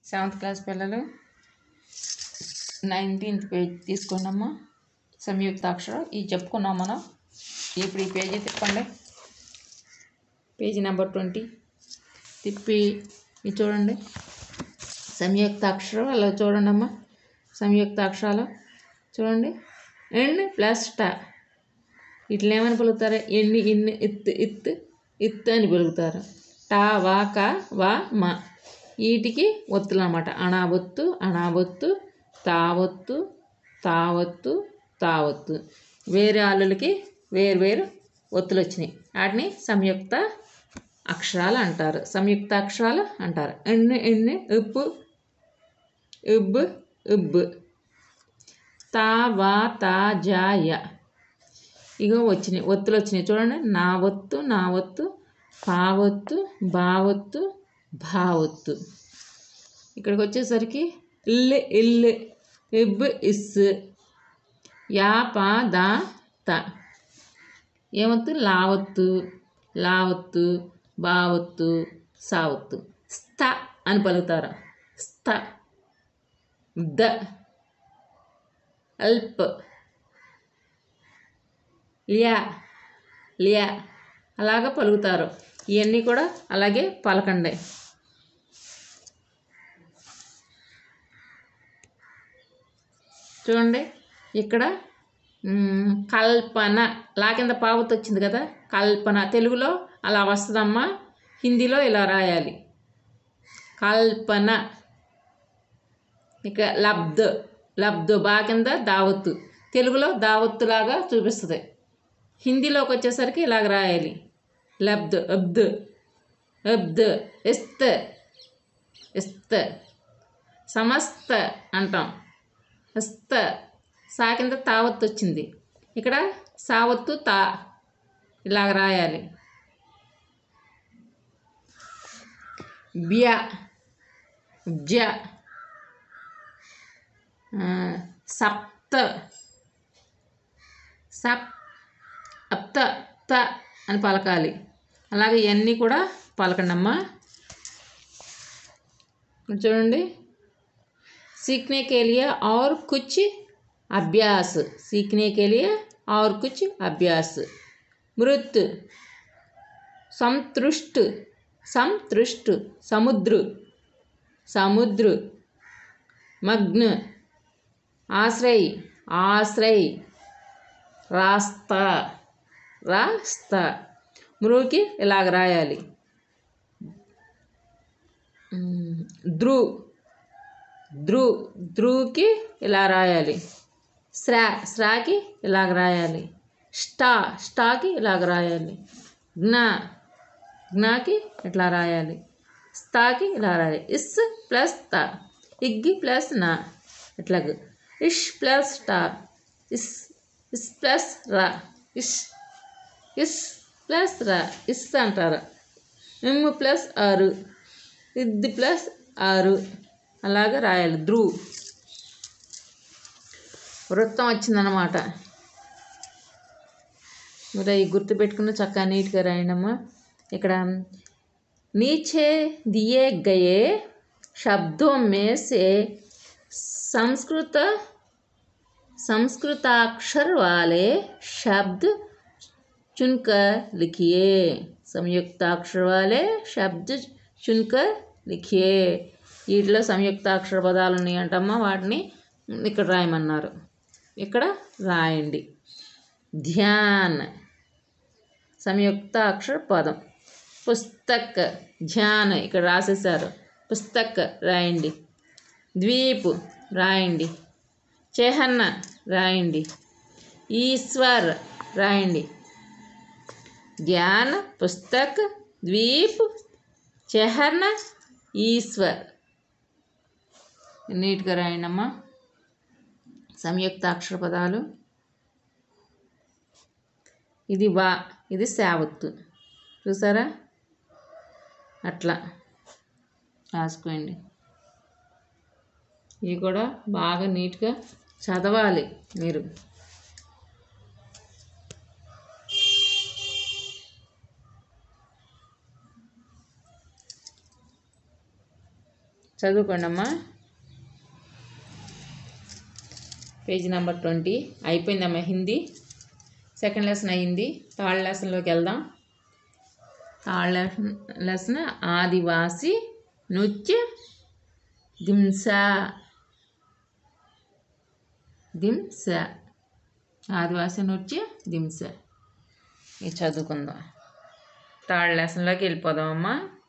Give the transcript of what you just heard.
seventh class పిల్లలు nineteenth page తీసుకోండమ్మా సంయుక్తాక్షరం ఇది చెప్పుకున్నాం మనం ఇప్పుడు ఈ పేజీ తిప్పండి పేజీ నెంబర్ ట్వంటీ తిప్పి ఇది చూడండి సంయుక్తాక్షరం అలా చూడండి అమ్మా సంయుక్తాక్షరాలు చూడండి అండ్ ప్లస్ టా ఇట్లా ఏమని పలుకుతారు ఎన్ని ఇన్ని ఇత్ ఇత్ ఇత్ అని పలుకుతారు టా వా కా వా మా వీటికి ఒత్తులు అనమాట అణాబొత్తు అణాబొత్తు తావొత్తు తావొత్తు తావొత్తు వేరే ఆలులకి వేరు వేరు ఒత్తులు వచ్చినాయి వాటిని సంయుక్త అక్షరాలు అంటారు సంయుక్త అక్షరాలు అంటారు ఎన్ని ఎన్ని ఉప్పు ఉబ్ ఉబ్ తా వా తా జా య ఇగో వచ్చినాయి ఒత్తులు వచ్చినాయి చూడండి నా ఒత్తు నా ఒత్తు పావొత్తు బావొత్తు భావొత్తు ఇక్కడికి వచ్చేసరికి ఇల్లు ఇల్లు ఇబ్ ఇస్ యా పా దా త ఏమొత్తు లావత్తు లావత్తు బావత్తు సావత్తు స్థ అని పలుకుతారు స్థ ద అల్ప్ లియా లియా అలాగ పలుకుతారు ఇవన్నీ కూడా అలాగే పలకండి చూడండి ఇక్కడ మ్, కల్పన లా కింద పావత్ వచ్చింది కదా కల్పన తెలుగులో అలా వస్తుందమ్మా హిందీలో ఇలా రాయాలి కల్పన ఇక లబ్ధ్ లబ్ధ్ బా కింద దావత్తు తెలుగులో దావత్తులాగా చూపిస్తుంది హిందీలోకి వచ్చేసరికి ఇలాగ రాయాలి లబ్ధ్ అబ్ద్ అబ్ద్ ఇస్త్ ఇస్త్ సమస్త అంటాం ఇస్త సా కింద తావత్తు వచ్చింది ఇక్కడ సావత్తు తా ఇలాగ రాయాలి బ్య జ ఆ, సప్త సప్ అప్త త అని పలకాలి అలాగే ఇవన్నీ కూడా పలకండి అమ్మా చూడండి सीखने के लिए और कुछ अभ्यास सीखने के लिए और कुछ अभ्यास मृत संतुष्ट संतुष्ट समुद्र समुद्र मग्न आश्रय आश्रय रास्ता रास्ता మురువుకి ఇలాగ రాయాలి మ్, ధ్రు ధ్రు ధ్రువుకి ఇలా రాయాలి శ్రా శ్రాకి ఇలాగ రాయాలి స్టా స్టాకి ఇలాగ రాయాలి జ్ఞా జ్ఞాకి ఇట్లా రాయాలి స్తాకి ఇలా రాయాలి ఇస్ ప్లస్ త ఇగ్గి ప్లస్ నా ఇట్లాగ ఇష్ ప్లస్ టా ఇస్ ఇస్ ప్లస్ రా ఇష్ ఇస్ ప్లస్ రా ఇస్ అంటారు ఇమ్ ప్లస్ ఆరు ఇద్ది ప్లస్ ఆరు అలాగే రాయాలి ధ్రువ్ వృత్తం వచ్చిందనమాట మీరు అవి గుర్తుపెట్టుకుని చక్కగా నీట్గా రాయండమ్మా ఇక్కడ नीचे दिए गए शब्दों में से संस्कृत संस्कृताक्षर वाले शब्द चुनकर लिखिए संयुक्ताक्षर वाले शब्द चुनकर लिखिए వీటిలో సంయుక్తాక్షర పదాలు ఉన్నాయంటమ్మా వాటిని ఇక్కడ రాయమన్నారు ఇక్కడ రాయండి ధ్యాన్ సంయుక్తాక్షర పదం పుస్తక్ ధ్యాన్ ఇక్కడ రాసేసారు పుస్తక్ రాయండి ద్వీప్ రాయండి చెహన్న రాయండి ఈశ్వర్ రాయండి ధ్యాన్ పుస్తక్ ద్వీప్ చెహన్న ఈశ్వర్ నీట్గా రాయండి అమ్మా సంయుక్తాక్షర పదాలు ఇది వా ఇది శావత్తు చూసారా అట్లా రాసుకోండి ఇవి కూడా బాగా నీట్గా చదవాలి మీరు చదువుకోండి అమ్మా పేజీ నెంబర్ ట్వంటీ అయిపోయిందమ్మా హిందీ సెకండ్ లెసన్ అయింది థర్డ్ లెసన్లోకి వెళ్దాం థర్డ్ లెసన్ లెసన్ ఆదివాసి నృత్య దింస దింస ఆదివాసి నృత్య దింస ఇది చదువుకుందాం థర్డ్ లెసన్లోకి వెళ్ళిపోదాం అమ్మా